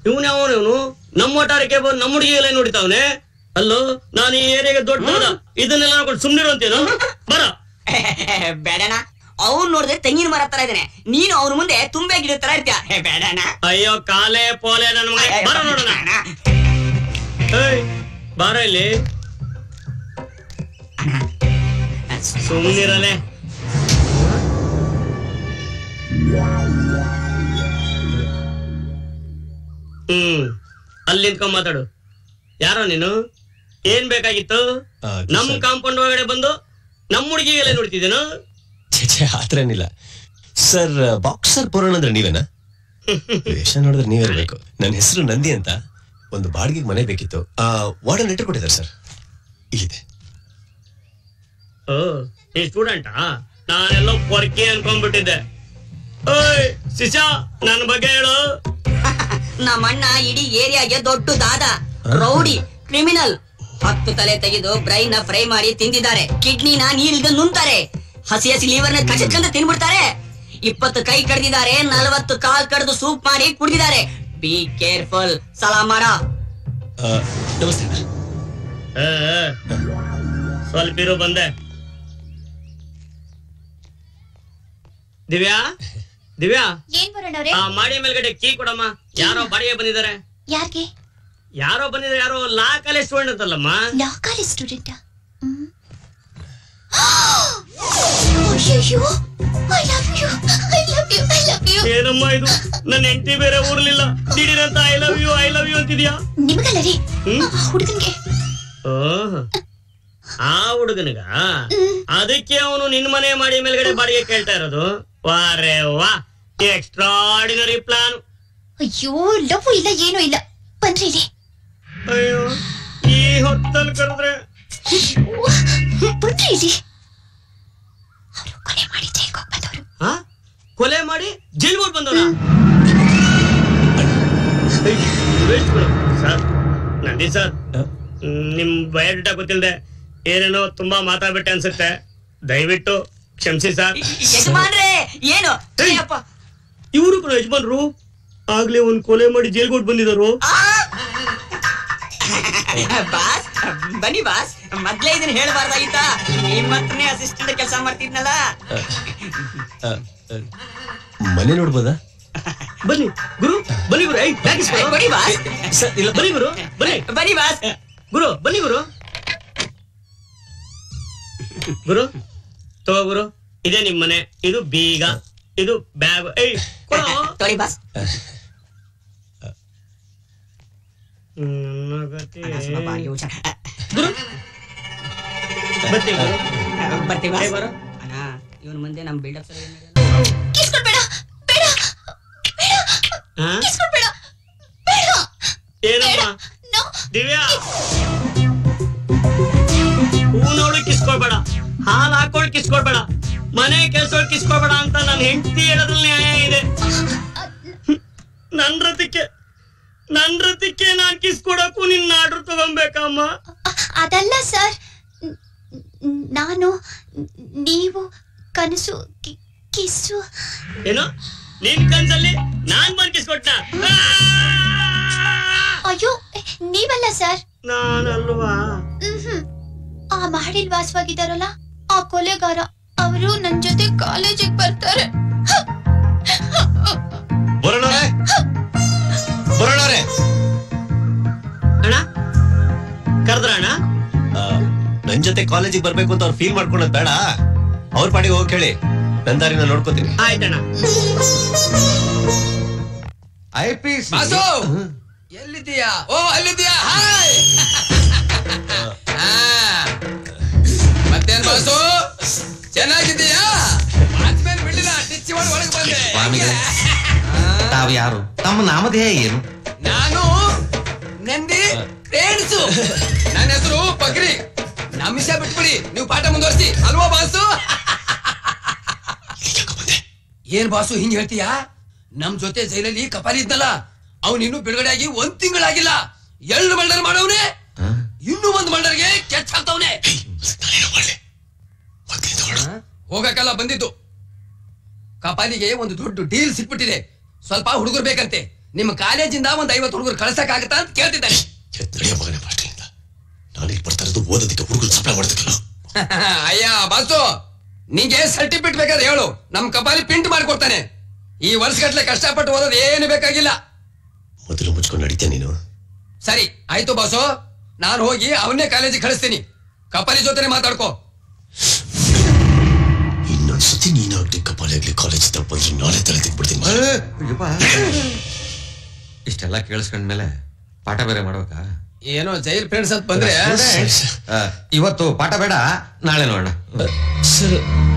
ಇವನ್ ಯಾವನು ಇವನು ನಮ್ಮ ಒಟ್ಟಾರಕ್ಕೆ ಬಂದು ನಮ್ಮ ಹುಡುಗಿ ಎಲ್ಲ ನೋಡಿತಾವನೆ ಅಲ್ಲೋ ನಾನು ಈ ಏರಿಯಾಗೆ ದೊಡ್ಡ ಮಗ. ಇದನ್ನೆಲ್ಲ ನೋಡ್ಕೊಂಡು ಸುಮ್ನಿರು ಅಂತೇನು ಬರ ಬೇಡಣ ಅವ್ನ್ ನೋಡಿದ್ರೆ ತೆಂಗಿನ ಮರ ತರ ಇದ್ದಾನೆ ನೀನು ಅವ್ರ ಮುಂದೆ ತುಂಬೆ ಗಿಡ ತರ ಇರ್ತೀಯ ಹೇ, ಬೇಡಣ ಅಯ್ಯೋ ಕಾಲೇ ಪೋಲೆ ನನ್ನ ಮಗ ಬರ ನೋಡೋಣ ಏಯ್ ಬಾರ ಇಲ್ಲಿ ಸುಮ್ನಿರಲೆ ಹ್ಮ್ ಅಲ್ಲಿ ನಿಂತ್ಕೊಂಡ್ ಮಾತಾಡು ಯಾರೋ ನೀನು ಏನ್ ಬೇಕಾಗಿತ್ತು ಆ, ನಮ್ ಸರ್. ಕಾಂಪೌಂಡ್ ಒಳಗಡೆ ಬಂದು ನಮ್ ಹುಡುಗಿಗೆಲ್ಲ ನೋಡ್ತಿದ್ದೇನು ಛೆ, ಛೆ, ಆತರ ಏನಿಲ್ಲ ಸರ್ ಬಾಕ್ಸರ್ ಪುರಾಣ ಅಂದ್ರೆ ನೀವೇನಾ ವೇಷ ನೋಡಿದ್ರೆ ನೀವಿರ್ಬೇಕು ನನ್ನ ಹೆಸರು ನಂದಿ ಅಂತ ಒಂದು ಬಾಡಿಗೆಗೆ ಮನೆ ಬೇಕಿತ್ತು ಆ ವಾರ್ಡನ್ ಲೆಟರ್ ಕೊಟ್ಟಿದ್ದಾರೆ ಸರ್ ಇಲ್ಲಿದೆ ಓ ನೀ ಸ್ಟೂಡೆಂಟಾ ನಾನೆಲ್ಲೋ ಪೊರ್ಕಿ ಅನ್ಕೊಂಡ್ಬಿಟ್ಟಿದ್ದೆ ಓಯ್ ಶಿಶಾ ನನ್ನ ಬಗ್ಗೆ ಹೇಳು ನಮ್ಮ ಅಣ್ಣ ಇಡೀ ಏರಿಯಾಗೆ ದೊಡ್ಡ ದಾದ ರೌಡಿ ಕ್ರಿಮಿನಲ್ ಹತ್ತು ತಲೆ ತೆಗೆದು ಬ್ರೈನ್ ನ ಫ್ರೈ ಮಾಡಿ ತಿಂದಿದ್ದಾರೆ ಕಿಡ್ನಿನ ನೀರಿಲ್ದ ನುಂತಾರೆ ಹಸಿ ಹಸಿ ಲಿವರ್ ನ ಕಚಕಂತ ತಿನ್ಬಿಡ್ತಾರೆ ಇಪ್ಪತ್ತು ಕೈ ಕಡ್ದಿದ್ದಾರೆ ನಲವತ್ತು ಕಾಲ್ ಕಡ್ದು ಸೂಪ್ ಮಾಡಿ ಕುಡ್ದಿದ್ದಾರೆ ಬಿ ಕೇರ್ಫುಲ್ ಸಲಾಮ್ ಮಾಡ ಆ, ನಮಸ್ತೆ ಅಣ್ಣ. ಏ, ಏ, ಸ್ವಲ್ಪ ಇರು ಬಂದೆ ದಿವ್ಯಾ ದಿವ್ಯಾ ಏನ್ ಬರೋಣವ್ರೆ ಆ ಮಾಡಿ ಮೇಲ್ಗಡೆ ಕೀ ಕೊಡಮ್ಮ ಯಾರೋ ಬಾಡಿಗೆ ಬಂದಿದ್ದಾರೆ ಯಾರ್ಗೆ ಯಾರೋ ಬಂದಿದ್ದಾರೆ ಯಾರೋ ಲಾ ಕಾಲೇಜ್ ಸ್ಟೂಡೆಂಟ್ ಅಂತಲ್ಲಮ್ಮ ಲಾ ಕಾಲೇಜ್ ಸ್ಟೂಡೆಂಟ್ ಅಯ್ಯೋ I love you I love you I love you ಏನಮ್ಮ ಇದು ನನ್ನ ಹೆಂಡತಿ ಬೇರೆ ಊರ್ಲಿಲ್ಲ ದಿಢೀರಂತ I love you I love you ಅಂತಿದ್ಯಾ ನಿಮಗಲ್ಲ ರೀ ಹ್ಮ್? ಆ ಹುಡುಗನ್ಗೆ ಓಹ್ ಆ ಹುಡುಗನಿಗ ಅದಕ್ಕೆ ಅವನು ನಿನ್ ಮನೆ ಮಾಡಿ ಮೇಲ್ಗಡೆ ಬಾಡಿಗೆ ಕೇಳ್ತಾ ಇರೋದು ವಾರೆ ವಾ ಎಕ್ಸ್ಟ್ರಾಡಿನರಿ ಪ್ಲಾನ್ ಅಯ್ಯೋ ಲವ್ ಇಲ್ಲ ಏನೂ ಇಲ್ಲ ಬನ್ರಿ ಇಲ್ಲಿ ಅಯ್ಯೋ ಈ ಹೊತ್ತಲ್ಲಿ ಕರೆದ್ರೆ ಅಯ್ಯೋ, ಬನ್ರಿ ಇಲ್ಲಿ ಅವರು ಕೊಲೆ ಮಾಡಿ ಜೈಲ್ಗೆ ಹೋಗಿ ಬಂದವರು ಆ? ಕೊಲೆ ಮಾಡಿ ಜೈಲ್ಗೆ ಬಂದವನ ಸರ್ ನಂದಿ ಸರ್ ಆ, ನಿಮ್ ಬಯೋಡೇಟಾ ಗೊತ್ತಿಲ್ಲದೆ ಏನೇನೋ ತುಂಬಾ ಮಾತಾಡ್ಬಿಟ್ಟೆ ಅನ್ಸುತ್ತೆ ದಯವಿಟ್ಟು ಕ್ಷಮಿಸಿ ಸರ್ ಯಜಮಾನ್ರೆ ಏನು ಏಯ್! ಅಪ್ಪ ಇವರು ಕೂಡ ಯಜಮಾನ್ರು ಆಗ್ಲೇ ಒಂದ್ ಕೊಲೆ ಮಾಡಿ ಜೈಲ್ಗೆ ಹೊಟ್ಟು ಬಂದಿದ್ರು ಬಾಸ್ ಬನ್ನಿ ಬಾಸ್ ಮೊದ್ಲೇ ಇದನ್ನ ಹೇಳ್ಬಾರ್ದಾಗಿತ್ತ ನಿಮ್ಮ ಹತ್ರನೇ ಅಸಿಸ್ಟೆಂಟ್ ಕೆಲಸ ಮಾಡ್ತಿದ್ನಲ್ಲ ಆ, ಆ, ಮನೆ ನೋಡ್ಬೋದಾ ಬನ್ನಿ ಗುರು ಬನ್ನಿ ಗುರು ಏಯ್, ಬ್ಯಾಗ್ ಇಸ್ಕೊ. ಕೊಡಿ ಬಾಸ್ ಸರ್ ಇಲ್ಲ ಬನ್ನಿ ಗುರು ಬನ್ನಿ ಬನ್ನಿ ಬಾಸ್ ಗುರು ಬನ್ನಿ ಗುರು ಗುರು ತಗೋ ಗುರು ಇದೇ ನಿಮ್ ಮನೆ ಇದು ಬೀಗ ಇದು ಬ್ಯಾಗ್ ಏಯ್ ಕೊಡು. ತೊಳಿ ಬಾಸ್ ನನ್ನ ಗತಿ. ಸ್ವಲ್ಪ ಬಾಯಿಗೆ ಹುಷಾರ್. ಗುರು ಬರ್ತೀನಿ ಗುರು ಬರ್ತೀವಿ ಏ, ಬಾಸ್ ಬರೋ. ಅಣ್ಣ ಇವನ್ ಮುಂದೆ ನಮ್ ಬಿಲ್ಡಪ್ ಕಿಸ್ಕೊಡ್ಬೇಡ ಬೇಡ ಬೇಡ ಹಾ? ಕಿಸ್ಕೊಡ್ಬೇಡ ಬೇಡ ಏನಮ್ಮ ನೋ ದಿವ್ಯಾ ಹೂನೋಳು ಕಿಸ್ಕೊಳ್ಬೇಡ ಹಾಲು ಹಾಕೊಂಡು ಕಿಸ್ಕೊಳ್ಬೇಡ ಮನೆ ಕೆಲ್ಸೋಳು ಕಿಸ್ಕೊಳ್ಬೇಡ ಅಂತ ನನ್ನ ಹೆಂಡತಿ ಹೇಳೋದ್ರಲ್ಲಿ ನ್ಯಾಯ ಇದೆ ನನ್ ರಥಕ್ಕೆ ನನ್ ರಥಕ್ಕೆ ನಾನ್ ಕಿಸ್ಕೊಡಕ್ಕೂ ನಿನ್ನ ಆರ್ಡರ್ ತಗೊಂಬೇಕಮ್ಮ ಅದಲ್ಲ ಸರ್ ನ್- ನ್- ನಾನು ನ್- ನೀವು ಕನಸು ಕಿ- ಕಿಸ್ಸು ಏನು ನಿನ್ ಕನ್ಸಲ್ಲಿ ನಾನ್ ಬಂದ್ ಕಿಸ್ಕೊಟ್ನ ಅಯ್ಯೋ ನೀವಲ್ಲ ಸರ್ ನಾನಲ್ವಾ ಮ್ಹ್ಮ್. ಆ ಮಹಡಿಲ್ ವಾಸವಾಗಿದ್ದಾರಲ್ಲ ಆ ಕೊಲೆಗಾರ ಅವರು ನನ್ ಜೊತೆ ಕಾಲೇಜಿಗೆ ಬರ್ತಾರೆ ಬರೋಣವ್ರೆ ಬರೋಣವ್ರೆ ಅಣ್ಣ ಕರ್ದ್ರ ಅಣ್ಣ ಆ, ನನ್ ಜೊತೆ ಕಾಲೇಜಿಗೆ ಬರ್ಬೇಕು ಅಂತ ಅವ್ರು ಫೀಲ್ ಮಾಡ್ಕೊಳೋದ್ ಬೇಡ ಅವ್ರ ಪಾಡಿಗೆ ಹೋಗಿ ಕೇಳಿ ನನ್ ದಾರಿನ ನೋಡ್ಕೋತೀನಿ ಆಯ್ತಣ್ಣ ಐ ಪಿ ಬಾಸು ಎಲ್ಲಿದ್ದೀಯಾ ಓ ಅಲ್ಲಿದ್ದೀಯಾ ಹಾಯ್ ಆ. ಮತ್ತೇನ್ ಬಾಸು ಚೆನ್ನಾಗಿದ್ದೀಯಾ ಆದ್ಮೇಲೆ ಬಿಡ್ಲಿಲ್ಲ ಟಿಚ್ಚಿ ಮಾಡಿ ಒಳಗೆ ಬಂದೆ ಸ್ವಾಮಿಗಳೇ. ತಾವು ಯಾರು ತಮ್ಮ ನಾಮಧೇಯ ಏನು ನಾನು ನಂದಿ ಫ್ರೆಂಡ್ಸು ನನ್ನ ಹೆಸರು ಬಕ್ರಿ ನಮ್ಮ ವಿಷಯ ಬಿಟ್ಬಿಡಿ ನೀವು ಪಾಠ ಮುಂದುವರಿಸಿ ಅಲ್ವಾ ಬಾಸು ಏನ್ ಬಾಸು ಹಿಂಗ್ ಹೇಳ್ತೀಯಾ ನಮ್ ಜೊತೆ ಜೈಲಲ್ಲಿ ಕಪಾಲಿ ಇದ್ನಲ್ಲ ಅವ್ನ್ ಇನ್ನೂ ಬಿಡುಗಡೆ ಆಗಿ ಒಂದ್ ತಿಂಗಳಾಗಿಲ್ಲ ಎಳ್ಳು ಮರ್ಡರ್ ಮಾಡವ್ನೆ ಹ? ಇನ್ನೂ ಒಂದ್ ಮರ್ಡರ್ಗೆ ಕೆಚ್ ಹಾಕ್ತವ್ನೆ ಹೋಗಕ್ಕೆಲ್ಲ ಬಂದಿದ್ದು ಕಪಾಲಿಗೆ ಒಂದು ದೊಡ್ಡ ಡೀಲ್ ಸಿಕ್ಬಿಟ್ಟಿದೆ ಸ್ವಲ್ಪ ಹುಡುಗರು ಬೇಕಂತೆ ನಿಮ್ಮ ಕಾಲೇಜಿಂದ ಒಂದ್ ಐವತ್ತು ಹುಡುಗರು ಕಳ್ಸಕ್ ಆಗತ್ತಾ ಅಂತ ಕೇಳ್ತಿದ್ದಾನೆ ಎತ್ ನಡೆಯ ಮಗನೇ ಹಾಸ್ಟೆಲಿಂದ ನಾನು ಇಲ್ಲಿ ಬರ್ತಾ ಇರೋದು ಓದೋದಕ್ಕೆ ಹುಡುಗರು ಸಪ್ಲೈ ಮಾಡೋದಕ್ಕಲ್ಲ ಅಯ್ಯ ಬಾಸು ನಿಂಗೆ ಸರ್ಟಿಫಿಕೇಟ್ ಬೇಕಾದ್ರೆ ಹೇಳು ನಮ್ ಕಪಾಲಿ ಪ್ರಿಂಟ್ ಮಾಡ್ಕೊಡ್ತಾನೆ ಈ ವರ್ಷಗಟ್ಲೆ ಕಷ್ಟಪಟ್ಟು ಓದೋದು ಏನು ಬೇಕಾಗಿಲ್ಲ ಮೊದಲು ಮುಚ್ಕೊಂಡು ನಡೀತೀಯ ನೀನು ಸರಿ ಆಯ್ತು ಬಾಸು ನಾನು ಹೋಗಿ ಅವನ್ನೇ ಕಾಲೇಜಿಗೆ ಕಳಿಸ್ತೀನಿ ಕಪಾಲಿ ಜೊತೆನೆ ಮಾತಾಡ್ಕೋ ಇನ್ನೊಂದ್ಸತಿ ನೀನಾಗ್ಲಿ ಕಪಾಲಿ ಆಗ್ಲಿ ಕಾಲೇಜ್ ಹತ್ರ ಬಂದ್ರೆ ನಾಳೆ ತಲೆ ತೆಗ್ಬಿಡ್ತೀನಿ ಇಷ್ಟೆಲ್ಲ ಕೇಳಿಸ್ಕೊಂಡ್ಮೇಲೆ ಪಾಠ ಬೇರೆ ಮಾಡ್ಬೇಕಾ ಏನೋ ಜೈಲ್ ಫ್ರೆಂಡ್ಸ್ ಅಂತ ಬಂದ್ರೆ ಆ, ಇವತ್ತು ಪಾಠ ಬೇಡ ನಾಳೆ ನೋಡೋಣ ಸರ್